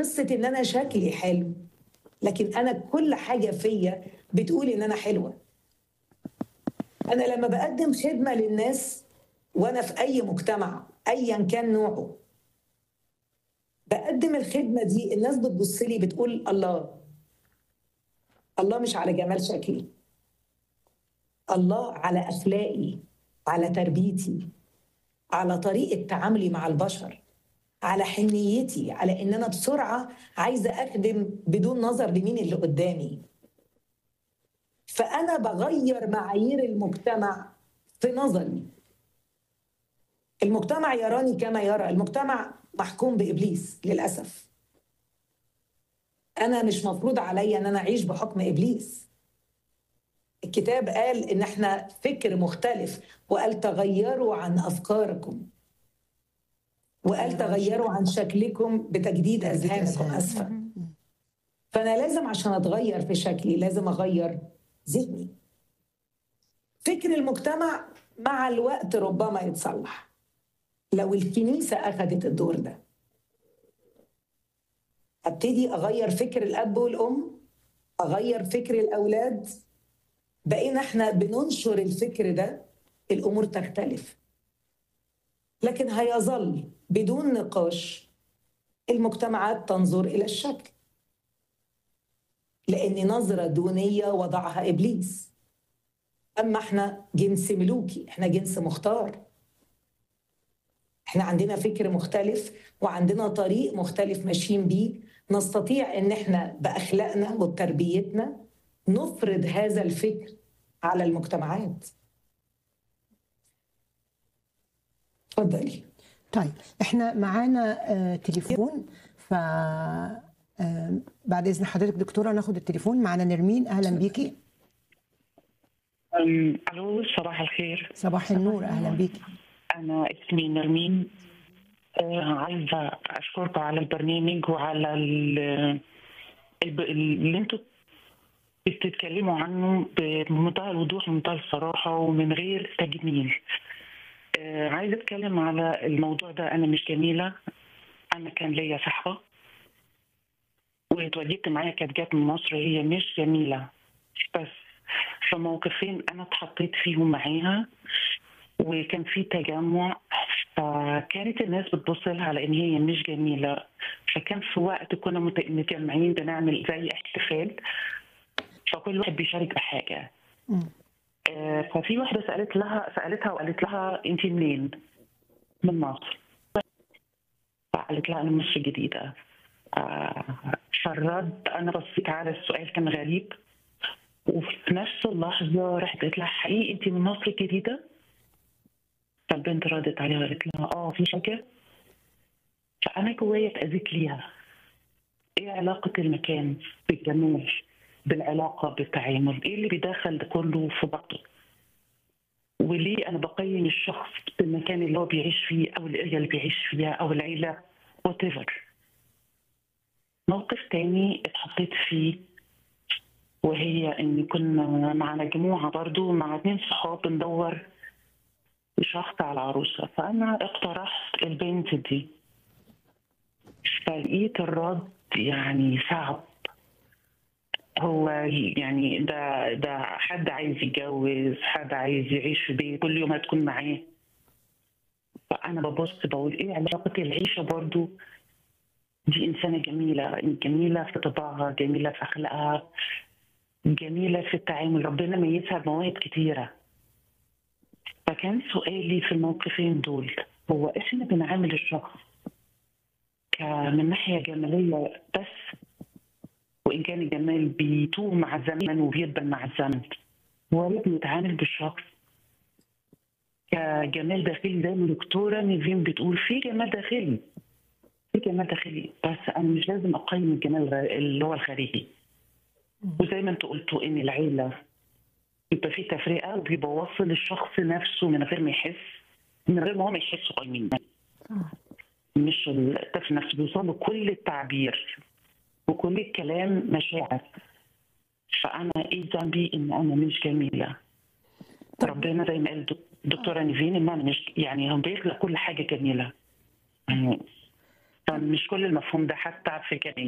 قصه ان انا شكلي حلو لكن انا كل حاجه فيا بتقول ان انا حلوه انا لما بقدم خدمه للناس وانا في اي مجتمع ايا كان نوعه بقدم الخدمه دي الناس بتبص لي بتقول الله الله مش على جمال شكلي الله على اخلاقي على تربيتي على طريقه تعاملي مع البشر على حنيتي على ان انا بسرعه عايزه اخدم بدون نظر لمين اللي قدامي فانا بغير معايير المجتمع في نظري المجتمع يراني كما يرى المجتمع محكوم بابليس للاسف انا مش مفروض عليا ان انا اعيش بحكم ابليس الكتاب قال ان احنا فكر مختلف وقال تغيروا عن افكاركم وقال تغيروا عن شكلكم بتجديد اذهانكم اسفه فانا لازم عشان اتغير في شكلي لازم اغير ذهني فكر المجتمع مع الوقت ربما يتصلح لو الكنيسه اخذت الدور ده ابتدي اغير فكر الاب والام اغير فكر الاولاد بقينا احنا بننشر الفكر ده الامور تختلف لكن هيظل بدون نقاش المجتمعات تنظر الى الشكل لان نظره دونيه وضعها ابليس اما احنا جنس ملوكي احنا جنس مختار احنا عندنا فكر مختلف وعندنا طريق مختلف ماشيين بيه نستطيع ان احنا باخلاقنا وبتربيتنا نفرض هذا الفكر على المجتمعات اتفضلي طيب احنا معانا آه تليفون ف آه بعد اذن حضرتك دكتوره ناخد التليفون معانا نرمين اهلا بيكي أم، الو صباح الخير صباح النور اهلا بيكي انا اسمي نرمين آه، عايزه اشكركم على البرنامج وعلى ال- الب- اللي انتوا بتتكلموا عنه بمنتهى الوضوح ومنتهى الصراحه ومن غير تجميل آه، عايزه اتكلم على الموضوع ده انا مش جميله انا كان ليا صاحبه واتواجدت معايا كانت جت من مصر هي مش جميله بس في موقفين انا اتحطيت فيهم معاها وكان في تجمع فكانت الناس بتبص لها على ان هي مش جميله فكان في وقت كنا مت- متجمعين بنعمل زي احتفال فكل واحد بيشارك بحاجه مم. آه، ففي واحده سالت لها سالتها وقالت لها انت منين؟ من مصر فقالت لها انا من مصر الجديده آه، فالرد انا بصيت على السؤال كان غريب وفي نفس اللحظه رحت قلت لها حقيقي انت من مصر الجديده؟ فالبنت ردت عليها وقالت لها اه في حاجه فانا جوايا اتاذيت ليها ايه علاقه المكان بالجمال بالعلاقه بالتعامل ايه اللي بيدخل ده كله في بعضه وليه انا بقيم الشخص بالمكان اللي هو بيعيش فيه او الاريا اللي بيعيش فيها او العيله وات موقف تاني اتحطيت فيه وهي ان كنا مع مجموعه برضو مع اتنين صحاب بندور شخص على عروسه فانا اقترحت البنت دي فلقيت الرد يعني صعب هو يعني ده ده حد عايز يتجوز حد عايز يعيش في بيت كل يوم هتكون معاه فانا ببص بقول ايه علاقه العيشه برضو دي انسانه جميله جميله في طباعها جميله في اخلاقها جميله في التعامل ربنا ميزها بمواهب كتيره فكان سؤالي في الموقفين دول هو احنا بنعامل الشخص ك- من ناحيه جماليه بس وان كان الجمال بيتوه مع الزمن وبيدبل مع الزمن ولا بنتعامل بالشخص كجمال داخلي زي ما الدكتوره نيفين بتقول في جمال داخلي في جمال داخلي بس انا مش لازم اقيم الجمال الغ- اللي هو الخارجي وزي ما انتوا قلتوا ان العيله يبقى في تفرقه وبيبقى واصل الشخص نفسه من غير ما يحس من غير ما هو ما يحس قايمين مش الطفل نفسه بيوصل له كل التعبير وكل الكلام مشاعر فانا ايه ذنبي ان انا مش جميله طب- ربنا زي ما قال الدكتوره نيفين ان انا مش يعني هو بيخلق كل حاجه جميله يعني مش كل المفهوم ده حتى في الكنيسة